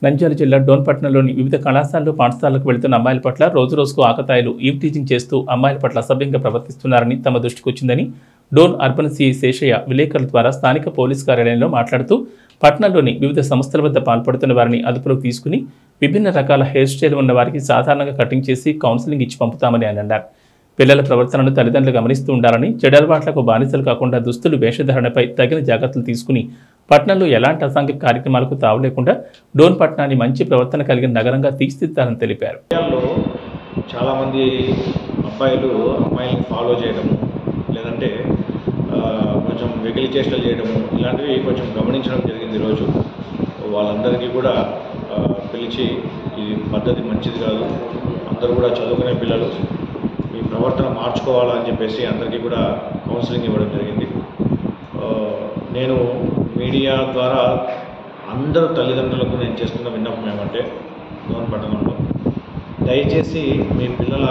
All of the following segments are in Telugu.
నంద్యాల జిల్లా డోన్పట్నంలోని వివిధ కళాశాలలు పాఠశాలలకు వెళ్తున్న అమ్మాయిల పట్ల రోజు రోజుకు ఆకతాయిలు ఈవ్ టీచింగ్ చేస్తూ అమ్మాయిల పట్ల అసభ్యంగా ప్రవర్తిస్తున్నారని తమ దృష్టికి వచ్చిందని డోన్ అర్బన్ సిఐ శేషయ్య విలేకరుల ద్వారా స్థానిక పోలీస్ కార్యాలయంలో మాట్లాడుతూ పట్టణంలోని వివిధ సంస్థల వద్ద పాల్పడుతున్న వారిని అదుపులోకి తీసుకుని విభిన్న రకాల హెయిర్ స్టైల్ ఉన్న వారికి సాధారణంగా కటింగ్ చేసి కౌన్సిలింగ్ ఇచ్చి పంపుతామని ఆయన అన్నారు పిల్లల ప్రవర్తనను తల్లిదండ్రులు గమనిస్తూ ఉండాలని చెడలవాట్లకు బానిసలు కాకుండా దుస్తులు వేషధారణపై తగిన జాగ్రత్తలు తీసుకుని పట్టణంలో ఎలాంటి అసాంఘిక కార్యక్రమాలకు తావు లేకుండా డోన్ పట్టణాన్ని మంచి ప్రవర్తన కలిగిన నగరంగా తీర్చిదిద్దాలని తెలిపారు విషయాల్లో చాలామంది అబ్బాయిలు అమ్మాయిలను ఫాలో చేయడము లేదంటే ఆ, కొంచెం వెకిలి చేష్టలు చేయడము ఇలాంటివి కొంచెం గమనించడం జరిగింది ఈరోజు వాళ్ళందరికీ కూడా ఆ, పిలిచి ఇది పద్ధతి మంచిది కాదు అందరూ కూడా చదువుకునే పిల్లలు మీ ప్రవర్తన మార్చుకోవాలని చెప్పేసి అందరికీ కూడా కౌన్సిలింగ్ ఇవ్వడం జరిగింది ఆ, నేను మీడియా ద్వారా అందరూ తల్లిదండ్రులకు నేను చేస్తున్న విన్నపం ఏమంటే గోవన్ పట్టణంలో దయచేసి మీ పిల్లల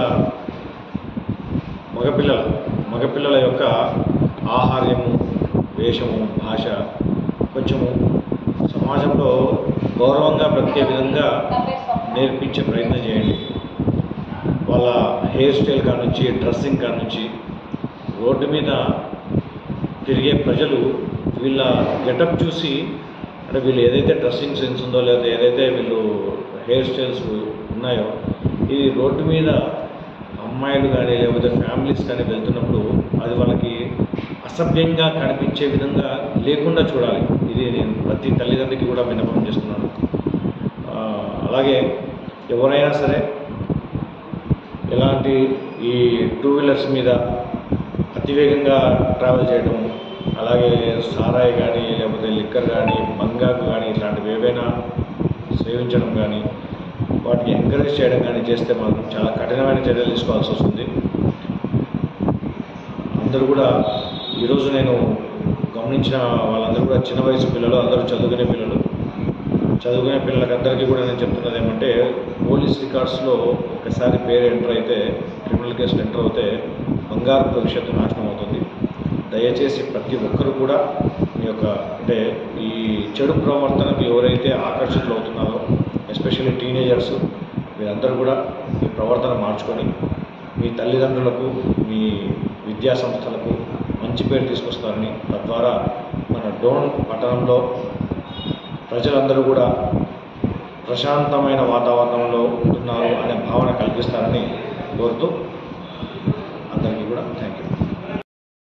మగపిల్లల మగపిల్లల యొక్క ఆహార్యము వేషము భాష కొంచెము సమాజంలో గౌరవంగా బ్రతికే విధంగా నేర్పించే ప్రయత్నం చేయండి వాళ్ళ హెయిర్ స్టైల్ కాడ నుంచి డ్రెస్సింగ్ కాడ నుంచి రోడ్డు మీద తిరిగే ప్రజలు వీళ్ళ గెటప్ చూసి అంటే వీళ్ళు ఏదైతే డ్రెస్సింగ్ సెన్స్ ఉందో లేదా ఏదైతే వీళ్ళు హెయిర్ స్టైల్స్ ఉన్నాయో ఇది రోడ్డు మీద అమ్మాయిలు కానీ లేకపోతే ఫ్యామిలీస్ కానీ వెళ్తున్నప్పుడు అది వాళ్ళకి అసభ్యంగా కనిపించే విధంగా లేకుండా చూడాలి ఇది నేను ప్రతి తల్లిదండ్రికి కూడా విన్నపం చేస్తున్నాను ఆ, అలాగే ఎవరైనా సరే ఎలాంటి ఈ టూ వీలర్స్ మీద అతివేగంగా ట్రావెల్ చేయడం అలాగే సారాయి కానీ లేకపోతే లిక్కర్ కానీ బంగాకు కానీ ఇట్లాంటివి ఏవైనా సేవించడం కానీ వాటిని ఎంకరేజ్ చేయడం కానీ చేస్తే మాత్రం చాలా కఠినమైన చర్యలు తీసుకోవాల్సి వస్తుంది అందరూ కూడా ఈరోజు నేను గమనించిన వాళ్ళందరూ కూడా చిన్న వయసు పిల్లలు అందరూ చదువుకునే పిల్లలు చదువుకునే పిల్లలకందరికీ కూడా నేను చెప్తున్నది ఏమంటే పోలీస్ రికార్డ్స్లో ఒకసారి పేరు ఎంటర్ అయితే క్రిమినల్ కేసులు ఎంటర్ అవుతే బంగారు భవిష్యత్తు నాశనం అవుతుంది దయచేసి ప్రతి ఒక్కరు కూడా మీ యొక్క అంటే ఈ చెడు ప్రవర్తనకు ఎవరైతే ఆకర్షితులు అవుతున్నారో ఎస్పెషల్లీ టీనేజర్స్ మీరందరూ కూడా మీ ప్రవర్తన మార్చుకొని మీ తల్లిదండ్రులకు మీ విద్యా సంస్థలకు మంచి పేరు తీసుకొస్తారని తద్వారా మన డోన్ పట్టణంలో ప్రజలందరూ కూడా ప్రశాంతమైన వాతావరణంలో ఉంటున్నారు అనే భావన కల్పిస్తారని కోరుతూ అందరికీ కూడా థ్యాంక్ యూ